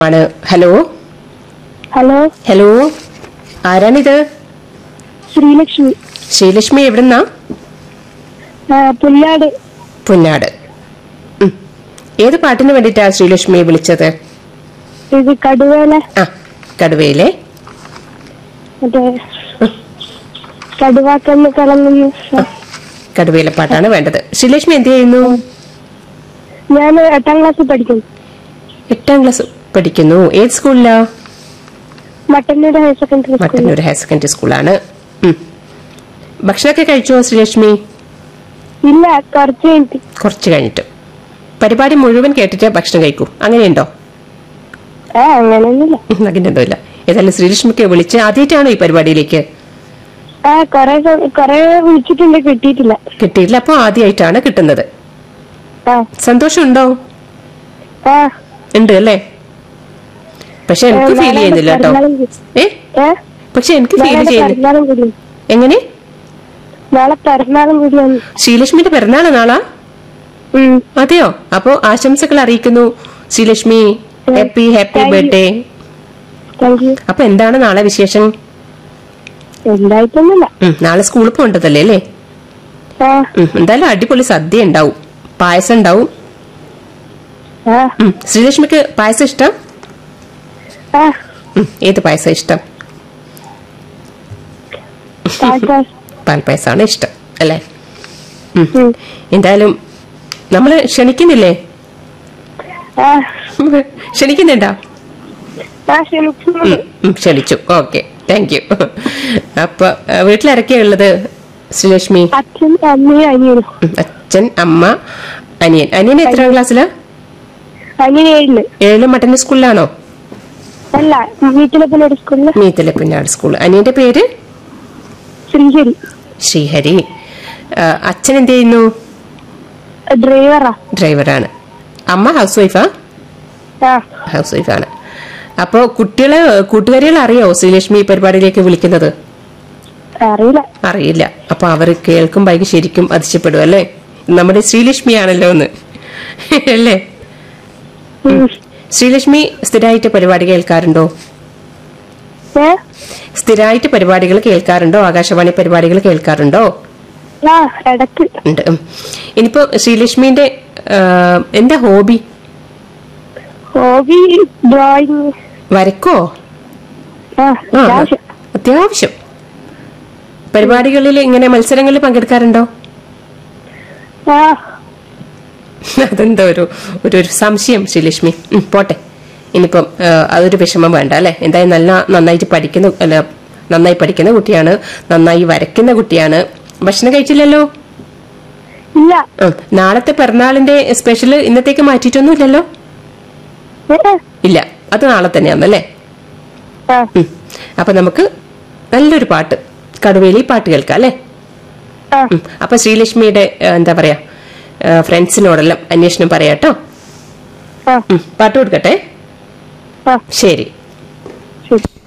ആണ് hello hello hello ആരാണിത് ശ്രീലക്ഷ്മി ശ്രീലക്ഷ്മി എവിടുന്നാ ആ, പുല്ലാട് പുന്നാട് ഉം. ഏത് പാട്ടിന് വേണ്ടിയിട്ടാ ശ്രീലക്ഷ്മിയെ വിളിച്ചത് ഇത് കടുവേല ആ കടുവയിലെ മറ്റേ കടുവാക്കന്ന് കളങ്ങുന്നു കടുവയിലെ പാട്ടാണ് വേണ്ടത് ശ്രീലക്ഷ്മി എന്ത് ചെയ്യുന്നു ഞാൻ എട്ടാം ക്ലാസ്സിൽ പഠിക്കുന്നു എട്ടാം ക്ലാസ് പഠിക്കുന്നു ഏത് സ്കൂളിലാ മട്ടന്നൂർ ഹയർ സെക്കൻഡറി സ്കൂളിൽ മട്ടന്നൂർ ഹയർ സെക്കൻഡറി സ്കൂളാണ് ഉം. ഭക്ഷണമൊക്കെ കഴിച്ചോ ശ്രീലക്ഷ്മി ഇല്ല കുറച്ച് കഴിഞ്ഞിട്ട് കുറച്ച് കഴിഞ്ഞിട്ട് പരിപാടി മുഴുവൻ കേട്ടിട്ട് ഭക്ഷണം കഴിക്കൂ അങ്ങനെയുണ്ടോ ആ അങ്ങനെയൊന്നുമില്ല ഉം, അങ്ങനെയൊന്നും ഇല്ല ഏതായാലും ശ്രീലക്ഷ്മിക്ക് വിളിച്ച് ആദ്യമായിട്ടാണോ ഈ പരിപാടിയിലേക്ക് ആ കൊറേ സ- കൊറേ വിളിച്ചിട്ടുണ്ട് കിട്ടിയിട്ടില്ല കിട്ടിയില്ല അപ്പോൾ ആദ്യമായിട്ടാണ് കിട്ടുന്നത് ആ സന്തോഷമുണ്ടോ ആ ഉണ്ട് അല്ലേ പക്ഷെ എനിക്ക് ഫീൽ ചെയ്യുന്നില്ല കേട്ടോ ഏ ഏ പക്ഷെ എനിക്ക് ഫീൽ നാളെ ചെയ്യുന്നു പിറന്നാളും കൂടി എങ്ങനെ നാളെ പിറന്നാളും കൂടിയാണ് ശ്രീലക്ഷ്മിയുടെ പിറന്നാള് നാളാ ഉം. അതെയോ അപ്പോ ആശംസകൾ അറിയിക്കുന്നു Sreelakshmi happy happy Thank you. Birthday thank you അപ്പൊ എന്താണ് നാളെ വിശേഷം എന്തായിട്ടൊന്നുമില്ല ഉം, നാളെ സ്കൂളിൽ പോകേണ്ടതല്ലേ അല്ലേ ആ ഉം, എന്തായാലും അടിപൊളി സദ്യ ഉണ്ടാവും പായസം ഉണ്ടാവും ആ ഉം, ശ്രീലക്ഷ്മിക്ക് പായസം ഇഷ്ടം ആ ഉം, ഏത് പായസം ഇഷ്ടം താത്താ. പാൽപ്പായസമാണ് ഇഷ്ടം അല്ലേ ഉം. ഉം. എന്തായാലും നമ്മള് ക്ഷണിക്കുന്നില്ലേ ആ ക്ഷണിക്കുന്നുണ്ടോ ആ ക്ഷണിക്കുന്നു ഉം, ഉം, ക്ഷണിച്ചു ഓക്കെ താങ്ക് യു അപ്പൊ ആ, വീട്ടിലാരൊക്കെയാ ഉള്ളത് ശ്രീലക്ഷ്മി അച്ഛൻ അമ്മയും അനിയനും ഉം, അച്ഛൻ അമ്മ അനിയൻ അനിയൻ എത്രാം ക്ലാസ്സിലാ അനിയൻ ഏഴില് ഏഴ് മട്ടന്ന സ്കൂളിലാണോ അല്ല വീട്ടിലെ ഒരു സ്കൂളില് മീത്തലെ പിന്നാട് സ്കൂൾ അനിയന്റെ പേര് ശ്രീഹരി ശ്രീഹരി ആ, അച്ഛൻ എന്ത് ചെയ്യുന്നു ഡ്രൈവറാ ഡ്രൈവറാണ് അമ്മ ഹൗസ് വൈഫാ ആ ഹൗസ് വൈഫാണ് അപ്പോ കുട്ടികളെ കൂട്ടുകാരികൾ അറിയോ ശ്രീലക്ഷ്മി ഈ പരിപാടിയിലേക്ക് വിളിക്കുന്നത് അറിയില്ല അറിയില്ല അപ്പൊ അവർ കേൾക്കുമ്പോൾ ശരിക്കും അതിശയപ്പെടും അല്ലേ നമ്മുടെ ശ്രീലക്ഷ്മി ആണല്ലോ എന്ന് അല്ലേ ഉം. ശ്രീലക്ഷ്മി സ്ഥിരമായിട്ട് പരിപാടി കേൾക്കാറുണ്ടോ ഏ സ്ഥിരമായിട്ട് പരിപാടികൾ കേൾക്കാറുണ്ടോ ആകാശവാണി പരിപാടികൾ കേൾക്കാറുണ്ടോ ആ ഇടക്ക് ഉണ്ട് ഉം. ഇനിയിപ്പോ ശ്രീലക്ഷ്മിന്റെ ആ, എന്താ ഹോബി ഹോബി ഡ്രോയിങ് വരക്കോ ആ ആ, അത്യാവശ്യം അത്യാവശ്യം പരിപാടികളിൽ ഇങ്ങനെ മത്സരങ്ങളിൽ പങ്കെടുക്കാറുണ്ടോ ആ അതെന്താ ഒരു ഒരു ഒരു സംശയം ശ്രീലക്ഷ്മി ഉം, പോട്ടെ ഇനിയിപ്പം ആ, അതൊരു വിഷമം വേണ്ട അല്ലെ എന്തായാലും നല്ല നന്നായിട്ട് പഠിക്കുന്ന അല്ല നന്നായി പഠിക്കുന്ന കുട്ടിയാണ് നന്നായി വരയ്ക്കുന്ന കുട്ടിയാണ് ഭക്ഷണം കഴിച്ചില്ലല്ലോ ഇല്ല ഉം, നാളത്തെ പിറന്നാളിന്റെ സ്പെഷ്യൽ ഇന്നത്തേക്ക് മാറ്റിയിട്ടൊന്നും ഇല്ലല്ലോ ഏ, ഇല്ല അത് നാളെ തന്നെയാണല്ലേ ആ ഉം. അപ്പൊ നമുക്ക് നല്ലൊരു പാട്ട് കടുവേലി പാട്ട് കേൾക്കാം അല്ലേ ആ ഉം. അപ്പൊ ശ്രീലക്ഷ്മിയുടെ ആ, എന്താ പറയാ ആ, ഫ്രണ്ട്സിനോടെല്ലാം അന്വേഷണം പറയാട്ടോ ആ ഉം. പാട്ട് കൊടുക്കട്ടെ ആ ശരി ശരി